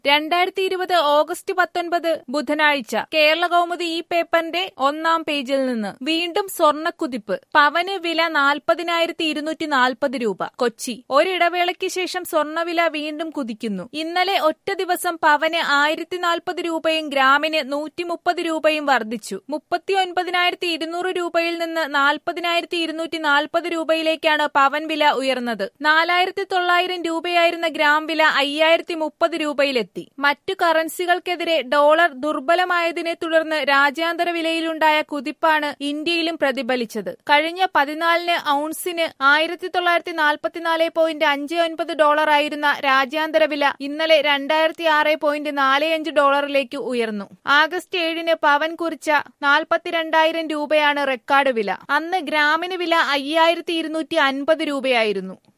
രണ്ടായിരത്തി ഇരുപത് ഓഗസ്റ്റ് പത്തൊൻപത് ബുധനാഴ്ച കേരള കൗമുദി ഈ പേപ്പറിന്റെ ഒന്നാം പേജിൽ നിന്ന് വീണ്ടും സ്വർണ്ണക്കുതിപ്പ് പവന് വില നാൽപ്പതിനായിരത്തി ഇരുന്നൂറ്റി നാൽപ്പത് രൂപ കൊച്ചി ഒരിടവേളയ്ക്ക് ശേഷം സ്വർണ്ണവില വീണ്ടും കുതിക്കുന്നു ഇന്നലെ ഒറ്റ ദിവസം പവന് ആയിരത്തി നാൽപ്പത് രൂപയും ഗ്രാമിന് നൂറ്റി മുപ്പത് രൂപയും വർദ്ധിച്ചു മുപ്പത്തി ഒൻപതിനായിരത്തി ഇരുന്നൂറ് രൂപയിൽ നിന്ന് നാൽപ്പതിനായിരത്തി ഇരുന്നൂറ്റി നാൽപ്പത് രൂപയിലേക്കാണ് പവൻ വില ഉയർന്നത് നാലായിരത്തി തൊള്ളായിരം രൂപയായിരുന്ന ഗ്രാം വില അയ്യായിരത്തി മുപ്പത് രൂപയിലെത്തി മറ്റു കറൻസികൾക്കെതിരെ ഡോളർ ദുർബലമായതിനെ തുടർന്ന് രാജ്യാന്തര വിലയിലുണ്ടായ കുതിപ്പാണ് ഇന്ത്യയിലും പ്രതിഫലിച്ചത് കഴിഞ്ഞ പതിനാലിന് ഔൺസിന് ആയിരത്തി തൊള്ളായിരത്തി നാൽപ്പത്തിനാല് പോയിന്റ് അഞ്ച് ഒൻപത് ഡോളറായിരുന്ന രാജ്യാന്തര വില ഇന്നലെ രണ്ടായിരത്തി ആറ് പോയിന്റ് നാല് അഞ്ച് ഡോളറിലേക്ക് ഉയർന്നു ആഗസ്റ്റ് ഏഴിന് പവൻ കുറിച്ച നാൽപ്പത്തിരണ്ടായിരം രൂപയാണ് റെക്കോർഡ് വില അന്ന് ഗ്രാമിന് വില അയ്യായിരത്തി ഇരുന്നൂറ്റി അൻപത് രൂപയായിരുന്നു